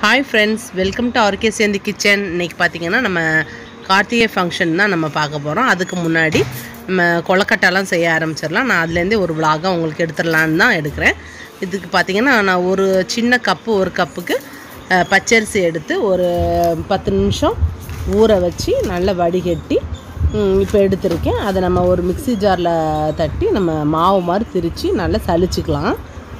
Hi friends welcome to RK சேந்தி kitchen இன்னைக்கு பார்த்தீங்கன்னா நம்ம கார்த்திகை ஃபங்க்ஷன் தான் நம்ம பார்க்க போகிறோம் அதுக்கு முன்னாடி நம்ம கொலக்கட்டைலாம் செய்ய ஆரம்பிச்சிடலாம் நான் அதுலேருந்தே ஒரு விலாகாக உங்களுக்கு எடுத்துடலான்னு தான் எடுக்கிறேன் இதுக்கு பார்த்தீங்கன்னா நான் ஒரு சின்ன கப்பு ஒரு கப்புக்கு அஹ், பச்சரிசி எடுத்து ஒரு பத்து நிமிஷம் ஊற வச்சு நல்லா வடிகட்டி இப்போ எடுத்திருக்கேன் அதை நம்ம ஒரு மிக்ஸி ஜாரில் தட்டி நம்ம மாவு மாதிரி திரித்து நல்லா சலிச்சுக்கலாம்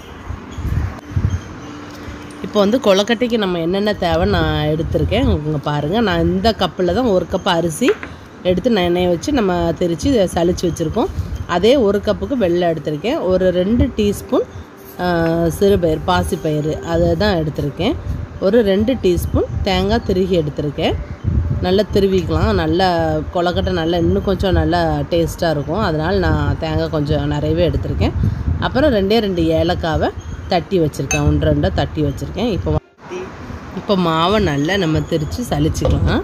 இப்போ வந்து கொலக்கட்டைக்கு நம்ம என்னென்ன தேவை நான் எடுத்திருக்கேன் இங்கே பாருங்கள் நான் இந்த கப்பில் தான் ஒரு கப் அரிசி எடுத்து நான் எண்ணெயை வச்சு நம்ம திரித்து இதை சலிச்சு வச்சுருக்கோம் அதே ஒரு கப்புக்கு வெள்ளை எடுத்திருக்கேன் ஒரு ரெண்டு டீஸ்பூன் சிறுபயிர் பாசிப்பயிறு அதை தான் எடுத்திருக்கேன் ஒரு ரெண்டு டீஸ்பூன் தேங்காய் திருகி எடுத்திருக்கேன் நல்லா திருவிக்கலாம் நல்லா கொலக்கட்டை நல்லா இன்னும் கொஞ்சம் நல்லா டேஸ்ட்டாக இருக்கும் அதனால் நான் தேங்காய் கொஞ்சம் நிறையவே எடுத்திருக்கேன் அப்புறம் ரெண்டே ரெண்டு ஏலக்காவை தட்டி வச்சுருக்கேன் ஒன்று ரெண்டாக தட்டி வச்சுருக்கேன் இப்போ இப்போ மாவை நல்லா நம்ம திரித்து சலிச்சுக்கலாம்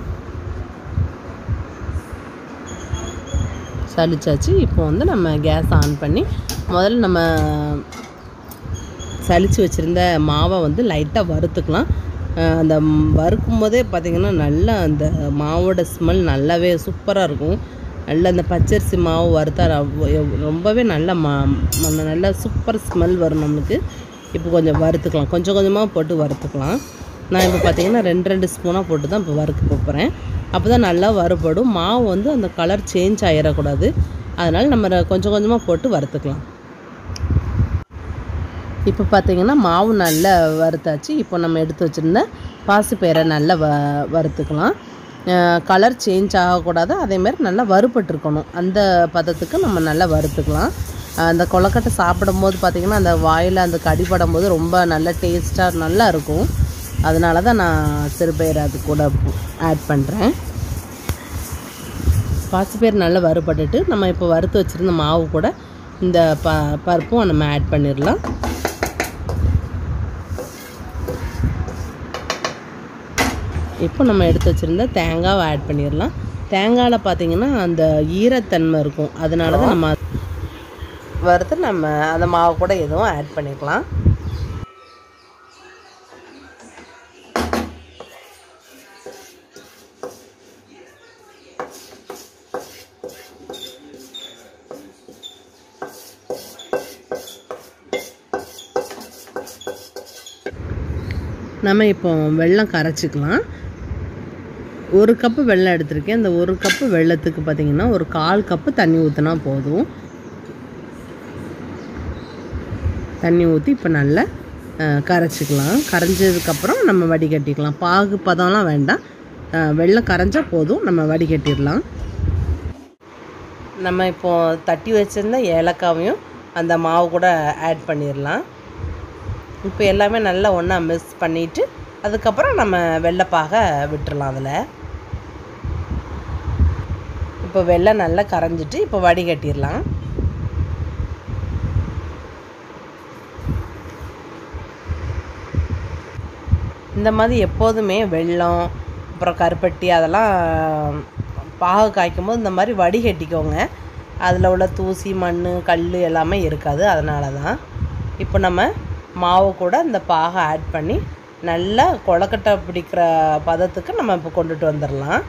சலிச்சாச்சு இப்போ வந்து நம்ம கேஸ் ஆன் பண்ணி முதல்ல நம்ம சலிச்சு வச்சுருந்த மாவை வந்து லைட்டாக வறுத்துக்கலாம் அஹ் அந்த ம் வறுக்கும் போதே பார்த்திங்கன்னா நல்லா அந்த மாவோட ஸ்மெல் நல்லாவே சூப்பராக இருக்கும் நல்ல அந்த பச்சரிசி மாவு வறுத்தா ரொம்ப- ரொம்பவே நல்ல மா ம- நல்ல சூப்பர் ஸ்மெல் வரும் நம்மளுக்கு இப்போ கொஞ்சம் வறுத்துக்கலாம் கொஞ்சம் கொஞ்சமாக போட்டு வறுத்துக்கலாம் நான் இப்போ பார்த்தீங்கன்னா ரெண்டு ரெண்டு ஸ்பூனாக போட்டு தான் இப்போ வறுக்க போகிறேன் அப்போ தான் நல்லா வறுபடும் மாவு வந்து அந்த கலர் சேஞ்ச் ஆகிடக்கூடாது அதனால் நம்ம ர- கொஞ்சம் கொஞ்சமாக போட்டு வறுத்துக்கலாம் இப்போ பார்த்தீங்கன்னா மாவு நல்லா வறுத்தாச்சு இப்போ நம்ம எடுத்து வச்சுருந்த பாசிப்பயிரை நல்லா வ வறுத்துக்கலாம் கலர் சேஞ்ச் ஆகக்கூடாது அதேமாதிரி நல்லா வறுபட்டுருக்கணும் அந்த பதத்துக்கு நம்ம நல்லா வறுத்துக்கலாம் அஹ் அந்த கொலக்கட்டை சாப்பிடும்போது பார்த்திங்கன்னா அந்த வாயில் அந்த கடிப்படும் போது ரொம்ப நல்ல டேஸ்ட்டாக நல்லா இருக்கும் அதனால தான் நான் சிறுபயிர் அது கூட ஆட் பண்ணுறேன் பாசிப்பயிர் நல்லா வறுபட்டுட்டு நம்ம இப்போ வறுத்து வச்சுருந்த மாவு கூட இந்த ப பருப்பும் நம்ம ஆட் பண்ணிடலாம் இப்போ நம்ம எடுத்து வச்சுருந்த தேங்காவை ஆட் பண்ணிடலாம் தேங்காயில் பார்த்தீங்கன்னா அந்த ஈரத்தன்மை இருக்கும் அதனால தான் நம்ம வறுத்து நம்ம அந்த மாவு கூட எதுவும் ஆட் பண்ணிக்கலாம் நம்ம இப்போ வெல்லம் கரைச்சிக்கலாம் ஒரு கப்பு வெல்லம் எடுத்திருக்கேன் இந்த ஒரு கப்பு வெல்லத்துக்கு பார்த்தீங்கன்னா ஒரு கால் கப்பு தண்ணி ஊற்றினா போதும் தண்ணி ஊற்றி இப்போ நல்லா அஹ், கரைச்சிக்கலாம் கரைஞ்சதுக்கப்புறம் நம்ம வடிகட்டிக்கலாம் பாகு பதம்லாம் வேண்டாம் அஹ், வெல்லம் கரைஞ்சா போதும் நம்ம வடிகட்டிடலாம் நம்ம இப்போ தட்டி வச்சிருந்த ஏலக்காவையும் அந்த மாவு கூட ஆட் பண்ணிடலாம் இப்போ எல்லாமே நல்லா ஒன்றா மிக்ஸ் பண்ணிவிட்டு அதுக்கப்புறம் நம்ம வெள்ளைப்பாக விட்டுறலாம் அதில் இப்போ வெள்ளை நல்லா கரைஞ்சிட்டு இப்போ வடிகட்டிடலாம் இந்த மாதிரி எப்போதுமே வெல்லம் அப்புறம் கருப்பட்டி அதெல்லாம் பாகு காய்க்கும் போது இந்த மாதிரி வடிகட்டிக்கோங்க அதில் உள்ள தூசி மண் கல் எல்லாமே இருக்காது அதனால தான் இப்போ நம்ம மாவு கூட இந்த பாகை ஆட் பண்ணி நல்லா கொழக்கட்டை பிடிக்கிற பதத்துக்கு நம்ம இப்போ கொண்டுட்டு வந்துடலாம்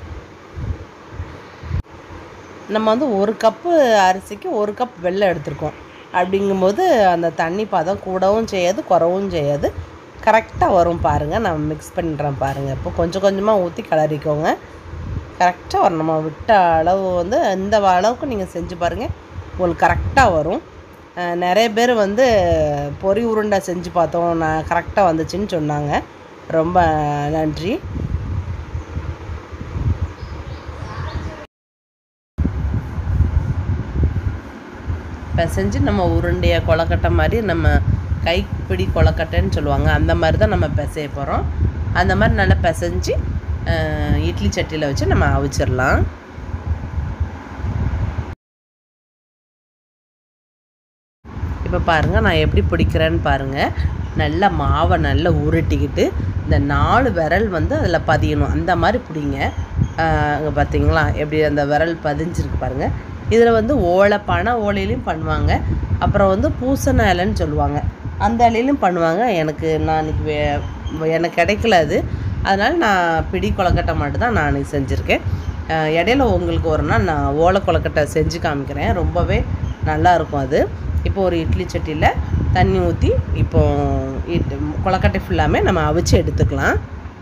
நம்ம வந்து ஒரு கப்பு அரிசிக்கு ஒரு கப் வெல்லம் எடுத்திருக்கோம் அப்படிங்கும்போது அந்த தண்ணி பதம் கூடவும் செய்யாது குறவும் செய்யாது கரெக்டாக வரும் பாருங்கள் நான் மிக்ஸ் பண்ணுறேன் பாருங்கள் இப்போ கொஞ்சம் கொஞ்சமாக ஊற்றி கிளறிக்கோங்க கரெக்டாக வரும் நம்ம விட்ட அளவு வந்து இந்த அளவுக்கு நீங்கள் செஞ்சு பாருங்கள் உங்களுக்கு கரெக்டாக வரும் அஹ் நிறைய பேர் வந்து பொரி உருண்டை செஞ்சு பார்த்தோம் நான் கரெக்டாக வந்துச்சுன்னு சொன்னாங்க ரொம்ப நன்றி பிசைஞ்சு நம்ம உருண்டையை கொலக்கட்டை மாதிரி நம்ம கைப்பிடி கொலக்கட்டைன்னு சொல்லுவாங்க அந்த மாதிரி தான் நம்ம பிசைய போகிறோம் அந்த மாதிரி நல்லா பிசைஞ்சு அஹ், இட்லி சட்டியில் வச்சு நம்ம அவிச்சிடலாம் இப்போ பாருங்கள் நான் எப்படி பிடிக்கிறேன்னு பாருங்கள் நல்லா மாவை நல்லா உருட்டிக்கிட்டு இந்த நாலு விரல் வந்து அதில் பதியணும் அந்த மாதிரி பிடிங்க அங்கே பார்த்தீங்களா எப்படி அந்த விரல் பதிஞ்சிருக்கு பாருங்கள் இதில் வந்து ஓலை பனை ஓலையிலையும் பண்ணுவாங்க அப்புறம் வந்து பூசண இலைன்னு சொல்லுவாங்க அந்த இலையிலும் பண்ணுவாங்க எனக்கு நான் இன்னைக்கு வே எனக்கு கிடைக்கல அது அதனால் நான் பிடி கொலக்கட்டை மட்டும் தான் நான் செஞ்சுருக்கேன் அஹ் இடையில உங்களுக்கு ஒரு நாள் நான் ஓலை கொலக்கட்டை செஞ்சு காமிக்கிறேன் ரொம்பவே நல்லா இருக்கும் அது இப்போ ஒரு இட்லி சட்டியில் தண்ணி ஊற்றி இப்போ இட் கொலக்கட்டை ஃபுல்லாமே நம்ம அவிச்சு எடுத்துக்கலாம்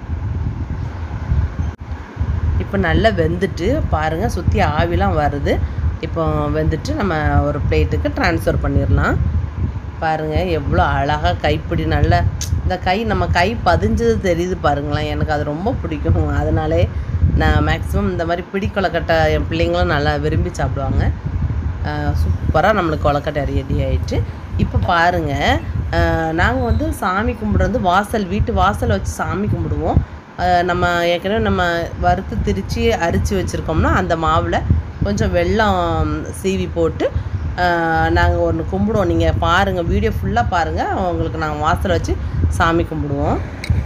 இப்போ நல்லா வெந்துட்டு பாருங்கள் சுற்றி ஆவிலாம் வருது இப்போ வெந்துட்டு நம்ம ஒரு பிளேட்டுக்கு ட்ரான்ஸ்ஃபர் பண்ணிடலாம் பாருங்கள் எவ்வளோ அழகாக கைப்பிடி நல்ல இந்த கை நம்ம கை பதிஞ்சது தெரியுது பாருங்களேன் எனக்கு அது ரொம்ப பிடிக்கும் அதனாலே நான் மேக்ஸிமம் இந்த மாதிரி பிடி கொலக்கட்டை என் பிள்ளைங்களும் நல்லா விரும்பி சாப்பிடுவாங்க சூப்பராக நம்மளுக்கு கொலக்கட்டை ரெடி ஆயிடுச்சு இப்போ பாருங்கள் நாங்கள் வந்து சாமி கும்பிட்றது வாசல் வீட்டு வாசல் வச்சு சாமி கும்பிடுவோம் அஹ் நம்ம ஏற்கனவே நம்ம வறுத்து திரித்து அரிச்சு வச்சுருக்கோம்னா அந்த மாவில் கொஞ்சம் வெல்லம் சீவி போட்டு நாங்கள் ஒன்று கும்பிடுவோம் நீங்கள் பாருங்கள் வீடியோ ஃபுல்லாக பாருங்கள் உங்களுக்கு நாங்கள் வாசல் வச்சு சாமி கும்பிடுவோம்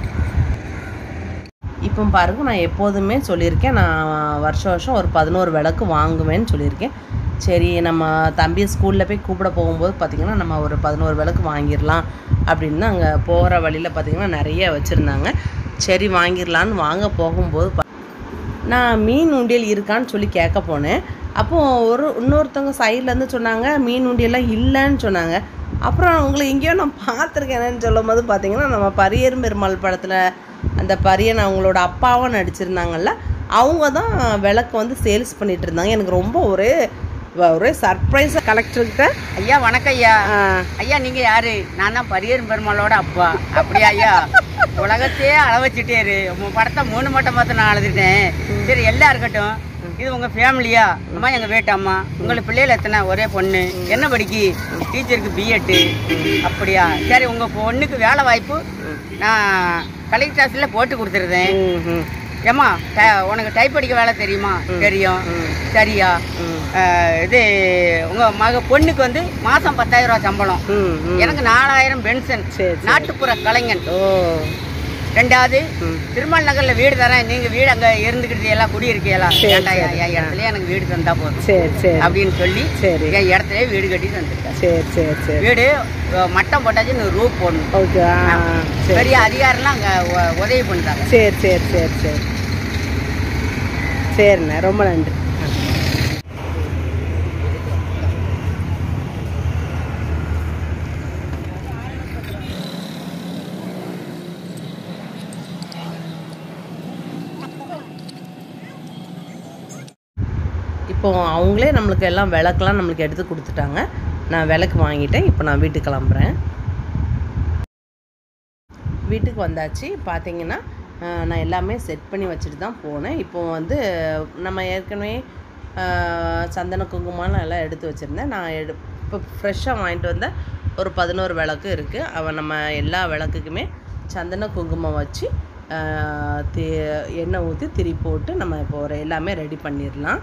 இப்போ பாருங்க நான் எப்போதுமே சொல்லியிருக்கேன் நான் வருஷம் வருஷம் ஒரு பதினோரு விளக்கு வாங்குவேன்னு சொல்லியிருக்கேன் சரி நம்ம தம்பியை ஸ்கூலில் போய் கூப்பிட போகும்போது பார்த்திங்கன்னா நம்ம ஒரு பதினோரு விளக்கு வாங்கிடலாம் அப்படின்னு அங்கே போகிற வழியில் பார்த்திங்கன்னா நிறைய வச்சுருந்தாங்க சரி வாங்கிடலான்னு வாங்க போகும்போது பா- நான் மீன் உண்டியல் இருக்கான்னு சொல்லி கேட்க போனேன் அப்போது ஒரு இன்னொருத்தவங்க சைட்லேருந்து சொன்னாங்க மீன் உண்டியெல்லாம் இல்லைன்னு சொன்னாங்க அப்புறம் உங்களை எங்கேயோ நான் பார்த்துருக்கேனேன்னு சொல்லும் போது பார்த்தீங்கன்னா நம்ம பரியர் பெருமாள் படத்தில் அந்த பரியன் அவங்களோட அப்பாவும் நடிச்சிருந்தாங்கல்ல அவங்க தான் விளக்கு வந்து சேல்ஸ் பண்ணிட்டு இருந்தாங்க எனக்கு ரொம்ப ஒரே ஒரே சர்ப்ரைஸாக கலெக்டர்கிட்ட ஐயா வணக்கம் ஐயா ஐயா நீங்க யாரு நான் தான் பரியர் பெருமாளோட அப்பா அப்படியா ஐயா உலகத்தையே அள வச்சுட்டேரு உங்க படத்தை மூணு மட்டம் பார்த்து நான் அழுதுட்டேன் சரி எல்லாம் இருக்கட்டும் இது உங்க ஃபேமிலியா அம்மா எங்க வீட்டு அம்மா உங்களுக்கு பிள்ளைகள் எத்தனை ஒரே பொண்ணு என்ன படிக்கி டீச்சருக்கு பிஎட்டு அப்படியா சரி உங்க பொண்ணுக்கு வேலை வாய்ப்பு நான் கலெக்டர் ஆஃபீஸில் போட்டு கொடுத்துருந்தேன் ஏம்மா ட- உனக்கு டைப் அடிக்க வேலை தெரியுமா தெரியும் சரியா அஹ், இது உங்க மக பொண்ணுக்கு வந்து மாசம் பத்தாயிரம் ரூபாய் சம்பளம் ம் ம் எனக்கு நாலாயிரம் பென்ஷன் சரி, சரி. நாட்டுப்புற கலைஞன் ஓ ரெண்டாவது ம். திருமல் நகர்ல வீடு தரேன் நீங்க வீடு அங்க இருந்துக்கிட்டு எல்லாம் குடியிருக்கீங்களா வேண்டாம் என் என் இடத்துல எனக்கு வீடு தந்தா போதும் சரி சரி அப்படின்னு சொல்லி சரி என் இடத்துல வீடு கட்டி தந்துருக்காரு சரி சரி சரி வீடு அஹ், மட்டம் போட்டாச்சு இன்னும் ரூப் போடணும் ஓகே ஆ சரி பெரிய அதிகாரம்லாம் அங்க உ- உதவி பண்றாங்க சரி சரி சரி சரி சரிண்ணே ரொம்ப நன்றி இப்போ அவங்களே நம்மளுக்கு எல்லாம் விளக்கெல்லாம் நம்மளுக்கு எடுத்து கொடுத்துட்டாங்க நான் விளக்கு வாங்கிட்டேன் இப்போ நான் வீட்டுக்கு கிளம்புறேன் வீட்டுக்கு வந்தாச்சு பார்த்தீங்கன்னா அஹ், நான் எல்லாமே செட் பண்ணி வச்சுட்டு தான் போனேன் இப்போ வந்து நம்ம ஏற்கனவே அஹ், சந்தன குங்குமம் எல்லாம் எடுத்து வச்சுருந்தேன் நான் எடு இப்போ ஃப்ரெஷ்ஷாக வாங்கிட்டு வந்த ஒரு பதினோரு விளக்கு இருக்குது அவன் நம்ம எல்லா விளக்குக்குமே சந்தன குங்குமம் வச்சு அஹ், தி எண்ணெய் ஊற்றி திரி போட்டு நம்ம இப்போ ஒரு எல்லாமே ரெடி பண்ணிடலாம்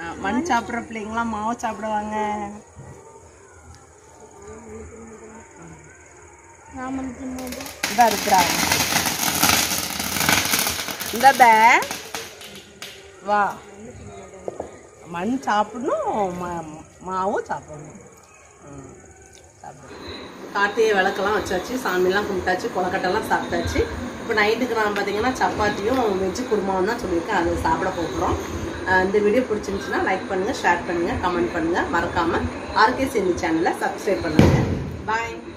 மண் சாப்பிட்ற பிள்ளைங்களாம் மாவு சாப்பிடுவாங்க இந்த இருக்கிறாங்க இந்த பே வா மண் சாப்பிடணும் மா- மாவும் சாப்பிடணும் ம், சாப்பிடு. கார்த்திகை விளக்கெல்லாம் வச்சாச்சு சாமிலாம் கும்பிட்டாச்சு கொலக்கட்டெல்லாம் சாப்பிட்டாச்சு இப்போ நைட்டுக்கு நான் பார்த்தீங்கன்னா சப்பாத்தியும் வெஜ்ஜு குருமாவும் தான் சொல்லியிருக்கேன் அதை சாப்பிட போகிறோம் இந்த வீடியோ பிடிச்சிருந்துச்சுன்னா லைக் பண்ணுங்கள் ஷேர் பண்ணுங்கள் கமெண்ட் பண்ணுங்கள் மறக்காமல் ஆர்கே சேமி சேனலை சப்ஸ்கிரைப் பண்ணுங்கள் பாய்